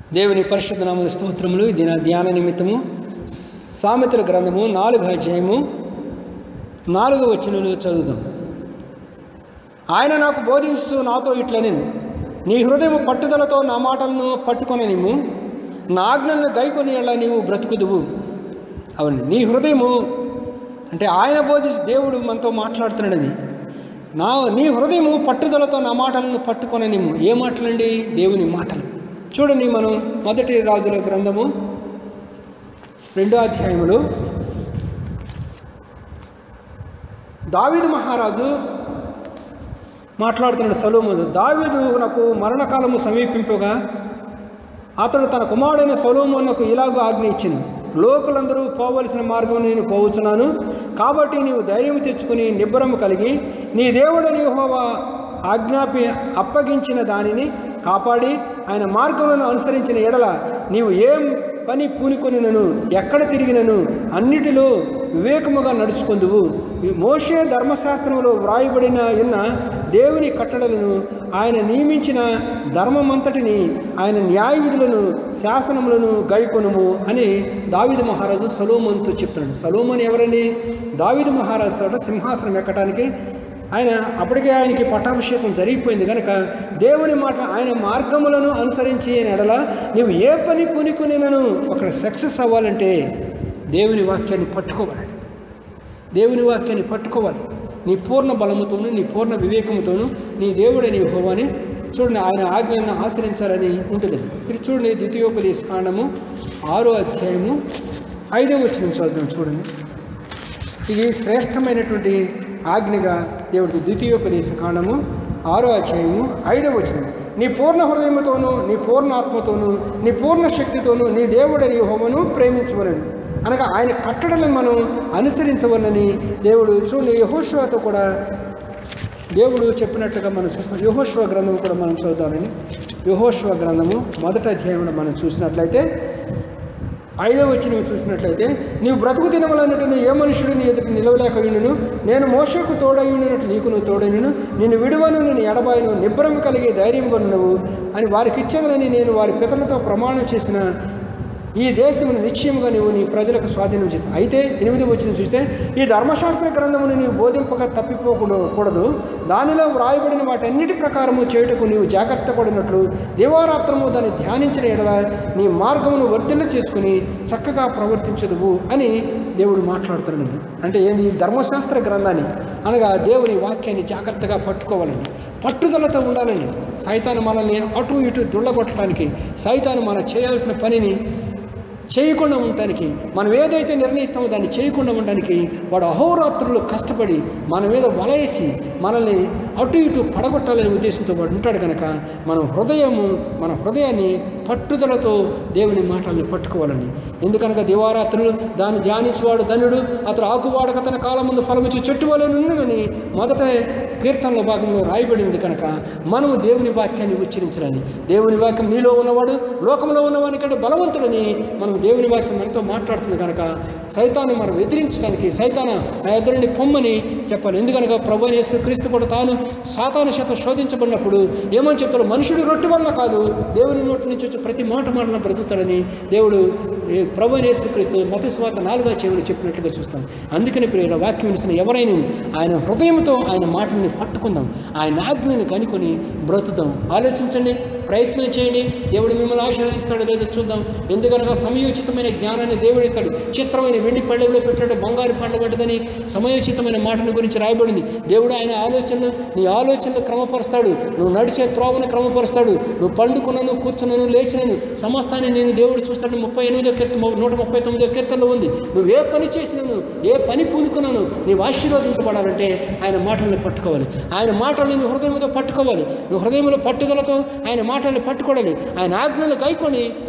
దేవుని పరిశుద్ధ నామని స్తోత్రములు ఇది నా ధ్యాన నిమిత్తము సామెతల గ్రంథము నాలుగు అధ్యాయము నాలుగు వచనలు చదువుదాం ఆయన నాకు బోధించు నాతో ఇట్లా నేను నీ హృదయం పట్టుదలతో నా మాటలను పట్టుకొననిము నా ఆజ్ఞలను గైకొని ఎలా నీవు బ్రతుకుదువు అవును నీ హృదయము అంటే ఆయన బోధించి దేవుడు మనతో మాట్లాడుతున్నాడని నా నీ హృదయము పట్టుదలతో నా మాటలను పట్టుకొననిము ఏ మాటలండి దేవుని మాటలు చూడండి మనం మొదటి రాజుల గ్రంథము రెండో అధ్యాయములు దావీదు మహారాజు మాట్లాడుతున్నాడు సలోమును దావీదు నాకు మరణకాలము సమీపింపగా అతడు తన కుమారుడైన సొలోమోనుకు ఇలాగూ ఆజ్ఞ ఇచ్చింది లోకులందరూ పోవలసిన మార్గం నేను పోవచ్చున్నాను కాబట్టి నీవు ధైర్యం తెచ్చుకుని నిబ్బరము కలిగి నీ దేవుడని యెహోవా ఆజ్ఞాపి అప్పగించిన దానిని కాపాడి ఆయన మార్గములను అనుసరించిన ఎడల నీవు ఏం పని పూనుకొనినను ఎక్కడ తిరిగినను అన్నిటిలో వివేకముగా నడుచుకుందువు మోషే ధర్మశాస్త్రంలో వ్రాయబడిన ఉన్న దేవుని కట్టడలను ఆయన నియమించిన ధర్మమంతటిని ఆయన న్యాయ విధులను శాసనములను గైకొనుము అని దావిదు మహారాజు సలోమన్తో చెప్తున్నాడు సలోమన్ ఎవరండి దావిదు మహారాజు తోట సింహాసనం ఎక్కడానికి ఆయన అప్పటికే ఆయనకి పట్టాభిషేకం జరిగిపోయింది కనుక దేవుని మాట ఆయన మార్గములను అనుసరించి ఎడల నీవు ఏ పని పూనుకునేనను అక్కడ సక్సెస్ అవ్వాలంటే దేవుని వాక్యాన్ని పట్టుకోవాలి దేవుని వాక్యాన్ని పట్టుకోవాలి నీ పూర్ణ బలముతోను నీ పూర్ణ వివేకముతోను నీ దేవుడని హోవాని చూడండి ఆయన ఆజ్ఞలను ఆశ్రయించాలని ఉంటుందండి మీరు చూడండి ద్వితీయోపదేశ కాండము ఆరో అధ్యాయము ఐదో వచ్చిన చూద్దాం చూడండి ఇది శ్రేష్టమైనటువంటి ఆజ్ఞగా దేవుడి ద్వితీయోపదేశ కాండము ఆరో అధ్యాయము ఐదవ వచనం నీ పూర్ణ హృదయముతోను నీ పూర్ణ ఆత్మతోను నీ పూర్ణ శక్తితోను నీ దేవుడని హోమను ప్రేమించవలను అనగా ఆయన కట్టడలను మనం అనుసరించవలని దేవుడు చూడండి యహోశ్వతో కూడా దేవుడు చెప్పినట్టుగా మనం చూస్తాం యహోశ్వ గ్రంథం కూడా మనం చదువుతామని యహోశ్వ గ్రంథము మొదటి అధ్యాయంలో మనం చూసినట్లయితే ఐదవ వచ్చిన చూసినట్లయితే నీవు బ్రతుకు దినములన్నట్టు ఏ మనుషుడు నీ ఎదుటి నిలవలేకయును నేను మోసకు తోడయ్యున్నట్టు నీకు నువ్వు తోడైనను నేను విడువను నేను ఎడబాయను నిబ్బరం కలిగి ధైర్యం కొనువు అని వారికి ఇచ్చదనని నేను వారి పితలతో ప్రమాణం చేసిన ఈ దేశమును నిశ్చయముగా నీవు నీ ప్రజలకు స్వాధీనం చేస్తావు అయితే ఎనిమిది వచ్చిన చూస్తే ఈ ధర్మశాస్త్ర గ్రంథమును నీవు బోధింపక తప్పిపోకూడదు దానిలో వ్రాయబడిన వాటన్నిటి ప్రకారము చేయుటకు నీవు జాగ్రత్త పడినట్లు దివారాత్రము దాన్ని ధ్యానించిన ఎడల నీ మార్గమును వర్ధిల్ల చేసుకుని చక్కగా ప్రవర్తించదువు అని దేవుడు మాట్లాడుతున్నాడు అంటే ఏంది ఈ ధర్మశాస్త్ర గ్రంథాన్ని అనగా దేవుని వాక్యాన్ని జాగ్రత్తగా పట్టుకోవాలండి పట్టుదలతో ఉండాలండి సైతాన్ని మనల్ని అటు ఇటు దుళ్ళగొట్టడానికి సైతాన్ని మనం చేయాల్సిన పనిని చేయకుండా ఉండటానికి మనం ఏదైతే నిర్ణయిస్తామో దాన్ని చేయకుండా ఉండడానికి వాడు అహోరాత్రులు కష్టపడి మన మీద వలయేసి మనల్ని అటు ఇటు పడగొట్టాలనే ఉద్దేశంతో వాడు ఉంటాడు కనుక మన హృదయము మన హృదయాన్ని పట్టుదలతో దేవుని మాటల్ని పట్టుకోవాలండి ఎందుకనగా దివారాత్రులు దాన్ని ధ్యానించేవాడు ధనుడు అతడు ఆకువాడక తన కాలం ముందు ఫలమిచ్చి చెట్టు వలె నుండునని మొదట కీర్తనల భాగంలో రాయబడింది కనుక మనము దేవుని వాక్యాన్ని ఉచ్చరించాలి దేవుని వాక్యం నీలో ఉన్నవాడు లోకంలో ఉన్నవానికంటే బలవంతుడని మనం దేవుని వాక్యం మనతో మాట్లాడుతుంది కనుక సైతాన్ని మనం ఎదిరించడానికి సైతాన నా ఎదురుండి పొమ్మని చెప్పాలి ఎందుకనగా ప్రభు యేసు క్రీస్తు కూడా తాను సాతాను చేత శోధించబడినప్పుడు ఏమని చెప్తాడు మనుషుడు రొట్టె వల్ల కాదు దేవుని నోటి నుంచి వచ్చే ప్రతి మాట మాటన బ్రతుకుతాడని దేవుడు ఏ ప్రభు యేసు క్రీస్తు మత స్వాత నాలుగో చెవులు చెప్పినట్లుగా చూస్తాం అందుకని ప్రియుల వాక్యం వినిసిన ఎవరైనా ఆయన హృదయంతో ఆయన మాటల్ని పట్టుకుందాం ఆయన ఆజ్ఞని కనుకొని బ్రతుకుదాం ఆలోచించండి ప్రయత్నం చేయండి దేవుడు మిమ్మల్ని ఆశీర్వదిస్తాడో లేదో చూద్దాం ఎందుకనగా సమయోచితమైన జ్ఞానాన్ని దేవుడు ఇస్తాడు చిత్రమైన వెండి పళ్ళెంలో పెట్టాడు బంగారు పండ్ల వంటిదని సమయోచితమైన మాటల గురించి రాయబడింది దేవుడు ఆయన ఆలోచనలు నీ ఆలోచనలు క్రమపరుస్తాడు నువ్వు నడిచే త్రోవను క్రమపరుస్తాడు నువ్వు పండుకున్నాను కూర్చున్నాను లేచినాను సమస్తాన్ని నేను దేవుడు చూస్తాడు ముప్పై ఎనిమిదో కీర్తన నూట ముప్పై తొమ్మిదో కీర్తనలో ఉంది నువ్వు ఏ పని చేసినాను ఏ పని పూనుకున్నాను నీవు ఆశీర్వదించబడాలంటే ఆయన మాటల్ని పట్టుకోవాలి ఆయన మాటల్ని నీ హృదయంతో పట్టుకోవాలి నువ్వు హృదయంలో పట్టుదలతో ఆయన మాటల్ని పట్టుకోవాలి ఆయన ఆజ్ఞలు గైకొని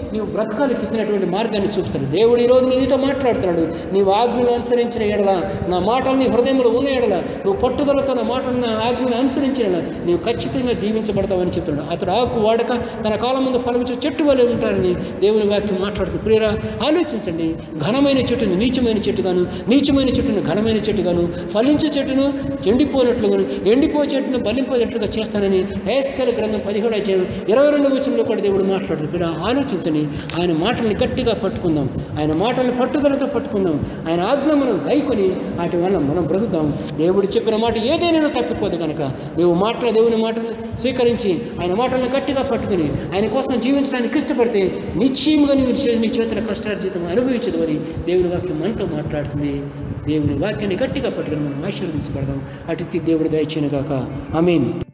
నీవు బ్రతకాలకు ఇస్తున్నటువంటి మార్గాన్ని చూపుతాడు దేవుడు ఈరోజు నీతో మాట్లాడుతున్నాడు నీవు ఆజ్ఞలు అనుసరించిన ఎడల నా మాటలు నీ హృదయంలో ఉన్న ఎడల నువ్వు పట్టుదలతో నా మాటలు నా ఆజ్ఞలు అనుసరించిన ఎడల నీవు ఖచ్చితంగా దీవించబడతావని చెప్తున్నాడు అతడు ఆకు వాడక తన కాలం ముందు ఫలమించే చెట్టు వలె ఉంటారని దేవుని వాక్యం మాట్లాడుతూ ప్రియరా ఆలోచించండి ఘనమైన చెట్టును నీచమైన చెట్టుగాను నీచమైన చెట్టును ఘనమైన చెట్టుగాను ఫలించే చెట్టును ఎండిపోయినట్లుగాను ఎండిపో చెట్టును బలింపోయేట్లుగా చేస్తానని హేస్కల గ్రంథం పదిహేడు అధ్యాయం ఇరవై రెండు వచనంలో కూడా దేవుడు మాట్లాడారు ఇక్కడ ఆలోచించండి ఆయన మాటల్ని గట్టిగా పట్టుకుందాం ఆయన మాటల్ని పట్టుదలతో పట్టుకుందాం ఆయన ఆజ్ఞ మనం గైకొని వాటి వల్ల మనం బ్రతుకుతాం దేవుడు చెప్పిన మాట ఏదైనా తప్పిపోదు కనుక నీవు మాటల దేవుని మాటను స్వీకరించి ఆయన మాటలను గట్టిగా పట్టుకుని ఆయన కోసం జీవించడానికి ఇష్టపడితే నిశ్చయముగా నీవు చే- నీ చేతుల కష్టార్జితం అనుభవించదు అని దేవుని వాక్యం మనతో మాట్లాడుతుంది దేవుని వాక్యాన్ని గట్టిగా పట్టుకుని మనం ఆశీర్వదించబడదాం అటు దేవుడు దయచేయను గాక ఐ మీన్